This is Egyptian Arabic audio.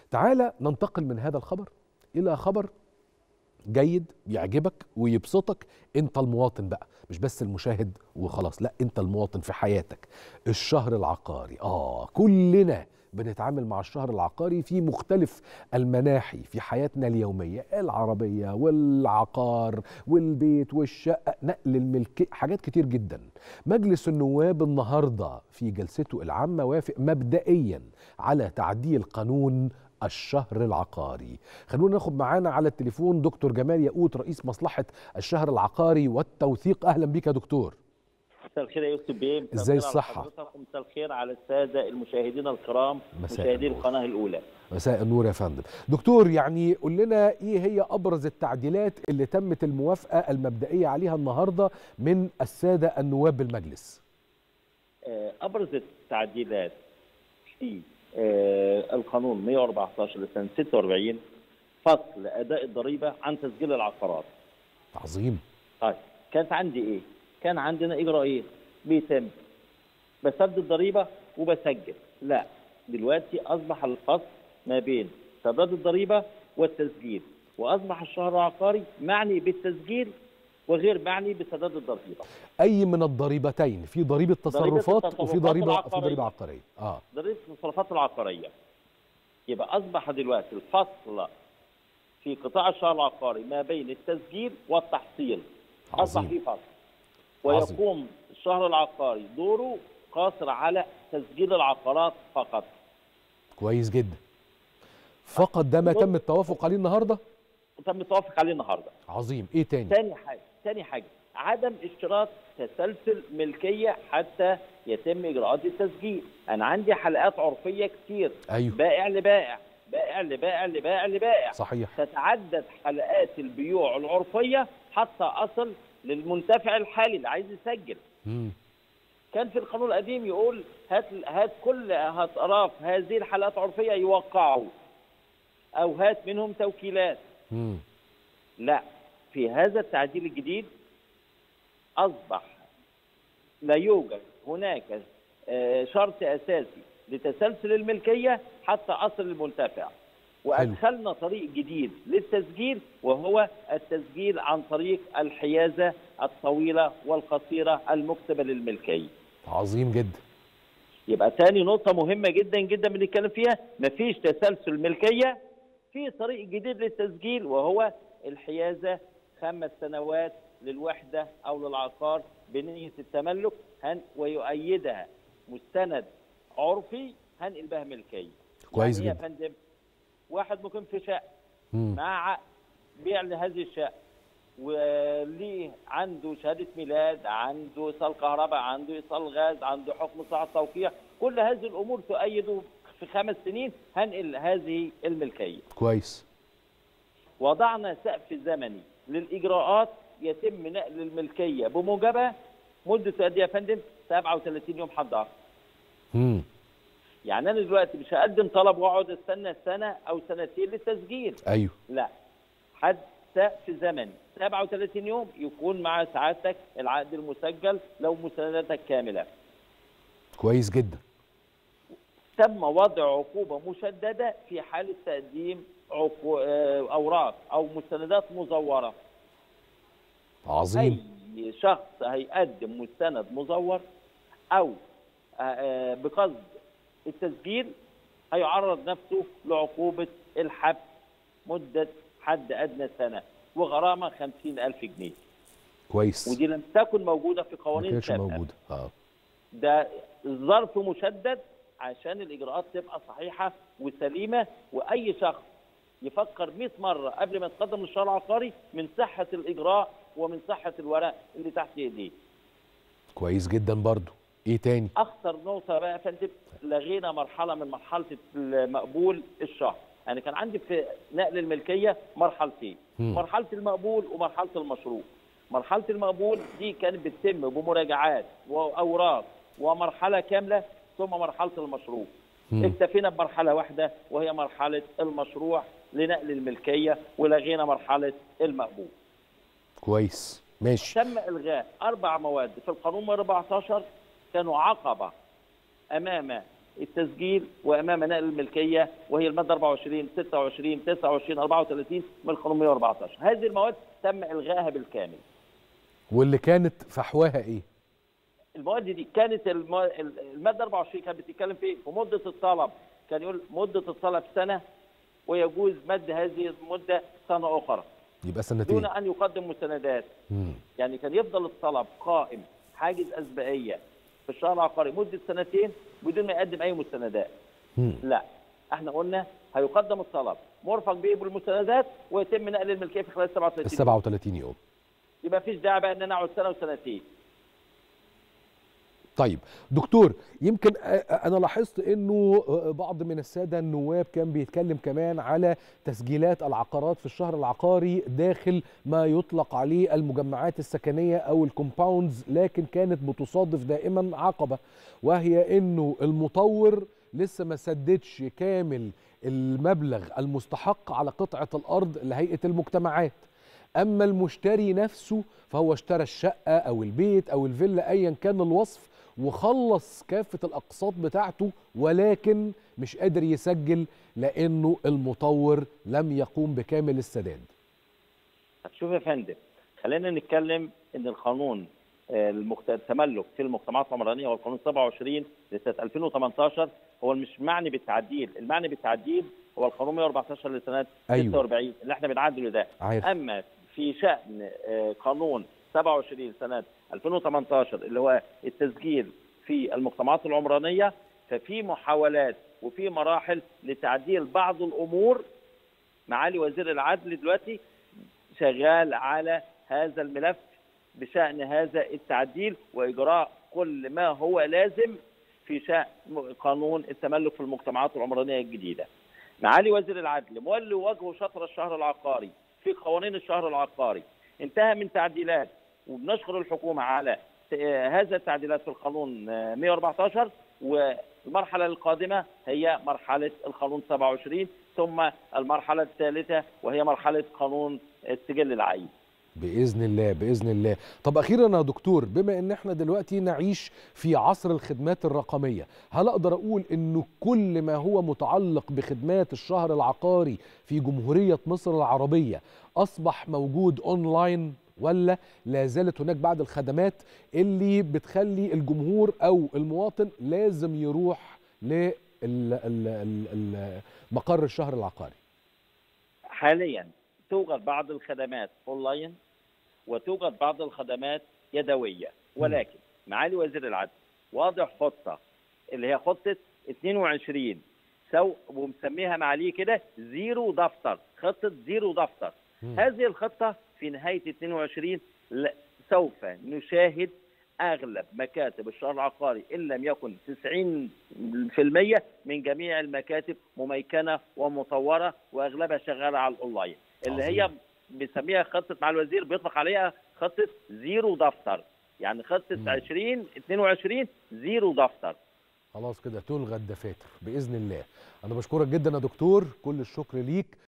تعالى ننتقل من هذا الخبر الى خبر جيد يعجبك ويبسطك انت المواطن بقى مش بس المشاهد وخلاص لا انت المواطن في حياتك الشهر العقاري اه كلنا بنتعامل مع الشهر العقاري في مختلف المناحي في حياتنا اليومية العربية والعقار والبيت والشقة نقل الملك حاجات كتير جدا مجلس النواب النهاردة في جلسته العامة وافق مبدئيا على تعديل قانون الشهر العقاري خلونا ناخد معانا على التليفون دكتور جمال ياقوت رئيس مصلحة الشهر العقاري والتوثيق أهلا بك يا دكتور مساء الخير يا يوسف بيه مساء ازاي الخير على الصحة؟ حضرتك ومساء الخير على السادة المشاهدين الكرام مساء مشاهدي النور. القناة الأولى مساء النور يا فندم دكتور يعني قول لنا ايه هي ابرز التعديلات اللي تمت الموافقه المبدئيه عليها النهارده من الساده النواب بالمجلس آه، أبرز التعديلات في آه، القانون 114 لسنة 46 فصل أداء الضريبة عن تسجيل العقارات عظيم طيب كانت عندي إيه؟ كان عندنا إجراءين بيتم بسدد الضريبة وبسجل لا دلوقتي أصبح الفصل ما بين سداد الضريبة والتسجيل وأصبح الشهر العقاري معني بالتسجيل وغير معني بسداد الضريبة اي من الضريبتين في ضريبه تصرفات وفي التصرفات ضريبه في العقارية. ضريبه عقاريه اه ضريبه التصرفات العقاريه يبقى اصبح دلوقتي الفصل في قطاع الشهر العقاري ما بين التسجيل والتحصيل اصبح عظيم. في فصل عظيم. ويقوم الشهر العقاري دوره قاصر على تسجيل العقارات فقط كويس جدا فقط ده ما تم التوافق عليه النهارده تم التوافق عليه النهارده عظيم ايه تاني ثاني حاجه ثاني حاجه عدم اشتراط تسلسل ملكيه حتى يتم اجراءات التسجيل انا عندي حلقات عرفيه كتير ايوه بائع لبائع بائع لبائع لبائع لبائع صحيح تتعدد حلقات البيوع العرفيه حتى اصل للمنتفع الحالي اللي عايز يسجل مم. كان في القانون القديم يقول هات هات كل هات اطراف هذه الحلقات العرفيه يوقعوا او هات منهم توكيلات مم. لا في هذا التعديل الجديد اصبح لا يوجد هناك آه، شرط اساسي لتسلسل الملكيه حتى اصل المنتفع وادخلنا طريق جديد للتسجيل وهو التسجيل عن طريق الحيازه الطويله والقصيره المكتبه للملكيه عظيم جدا يبقى تاني نقطة مهمة جدا جدا بنتكلم فيها مفيش تسلسل ملكية في طريق جديد للتسجيل وهو الحيازة خمس سنوات للوحدة أو للعقار بنية التملك هن ويؤيدها مستند عرفي هنقل بها ملكية كويس يعني إيه جدا. يا فندم واحد ممكن في شقة مم. مع عقد بيع لهذه الشقة وليه عنده شهادة ميلاد عنده إيصال كهرباء عنده إيصال غاز عنده حكم صحة توقيع كل هذه الأمور تؤيده في خمس سنين هنقل هذه الملكية كويس وضعنا سقف زمني للإجراءات يتم نقل الملكية بموجبها مدة قد إيه يا فندم 37 يوم حد أقصى مم. يعني أنا دلوقتي مش هقدم طلب وأقعد استنى سنة أو سنتين للتسجيل ايوه لا حد سقف زمني 37 يوم يكون مع سعادتك العقد المسجل لو مستنداتك كامله كويس جدا تم وضع عقوبه مشدده في حاله تقديم عقو... آه، اوراق او مستندات مزوره عظيم اي شخص هيقدم مستند مزور او آه، آه، بقصد التسجيل هيعرض نفسه لعقوبه الحبس مده حد ادنى سنه وغرامه 50000 جنيه كويس ودي لم تكن موجوده في ما قوانين كانتش سابقه موجوده اه ده ظرف مشدد عشان الاجراءات تبقى صحيحه وسليمه واي شخص يفكر 100 مره قبل ما يتقدم للشهر العقاري من صحه الاجراء ومن صحه الورق اللي تحت ايديه. كويس جدا برضو ايه تاني اخطر نقطه بقى يا فندم لغينا مرحله من مرحله المقبول الشهر. انا كان عندي في نقل الملكيه مرحلتين مم. مرحله المقبول ومرحله المشروع. مرحله المقبول دي كانت بتتم بمراجعات واوراق ومرحله كامله ثم مرحله المشروع. مم. اكتفينا بمرحله واحده وهي مرحله المشروع لنقل الملكيه ولغينا مرحله المقبول. كويس ماشي تم الغاء اربع مواد في القانون 14 كانوا عقبه امام التسجيل وامام نقل الملكيه وهي الماده 24 26 29 34 من القانون 114 هذه المواد تم الغائها بالكامل واللي كانت فحواها ايه المواد دي كانت المو... الماده 24 كانت بتتكلم في في مده الطلب كان يقول مده الطلب سنه ويجوز مد هذه المده سنه اخرى يبقى سنتين دون ان يقدم مستندات مم. يعني كان يفضل الطلب قائم حاجز اسبقيه في الشهر العقاري مده سنتين بدون ما يقدم اي مستندات مم. لا احنا قلنا هيقدم الطلب مرفق به بالمستندات ويتم نقل الملكيه في خلال 37 ال يوم. 37 يوم يبقى مفيش داعي بقى ان انا اقعد سنه وسنتين طيب دكتور يمكن أ- انا لاحظت انه بعض من الساده النواب كان بيتكلم كمان على تسجيلات العقارات في الشهر العقاري داخل ما يطلق عليه المجمعات السكنيه او الكومباوندز لكن كانت بتصادف دائما عقبه وهي انه المطور لسه ما سددش كامل المبلغ المستحق على قطعه الارض لهيئه المجتمعات اما المشتري نفسه فهو اشترى الشقه او البيت او الفيلا ايا كان الوصف وخلص كافه الاقساط بتاعته ولكن مش قادر يسجل لانه المطور لم يقوم بكامل السداد شوف يا فندم خلينا نتكلم ان القانون آه، المكت- التملك في المجتمعات العمرانيه هو القانون 27 لسنه 2018 هو مش معني بالتعديل، المعني بالتعديل هو القانون 114 لسنه أيوة. 46 اللي احنا بنعدله ده عارف اما في شان آه، قانون 27 سنه 2018 اللي هو التسجيل في المجتمعات العمرانيه ففي محاولات وفي مراحل لتعديل بعض الامور معالي وزير العدل دلوقتي شغال على هذا الملف بشان هذا التعديل واجراء كل ما هو لازم في شان قانون التملك في المجتمعات العمرانيه الجديده. معالي وزير العدل مولي وجهه شطر الشهر العقاري في قوانين الشهر العقاري انتهى من تعديلات وبنشكر الحكومه على آه، هذا التعديلات في القانون آه، 114 والمرحله القادمه هي مرحله القانون 27 ثم المرحله الثالثه وهي مرحله قانون السجل العائلي. باذن الله باذن الله طب اخيرا يا دكتور بما ان احنا دلوقتي نعيش في عصر الخدمات الرقميه هل اقدر اقول انه كل ما هو متعلق بخدمات الشهر العقاري في جمهوريه مصر العربيه اصبح موجود اونلاين ولا لا زالت هناك بعض الخدمات اللي بتخلي الجمهور او المواطن لازم يروح لمقر الشهر العقاري حاليا توجد بعض الخدمات اونلاين وتوجد بعض الخدمات يدويه ولكن معالي وزير العدل واضح خطه اللي هي خطه 22 سو ومسميها معاليه كده زيرو دفتر خطه زيرو دفتر مم. هذه الخطه في نهايه 22 ل- سوف نشاهد اغلب مكاتب الشهر العقاري ان لم يكن 90% من جميع المكاتب مميكنه ومطوره واغلبها شغاله على الاونلاين اللي هي عظيم. بنسميها خطه مع الوزير بيطلق عليها خطه زيرو دفتر يعني خطه مم. 20 22 زيرو دفتر خلاص كده تلغى الدفاتر باذن الله انا بشكرك جدا يا دكتور كل الشكر ليك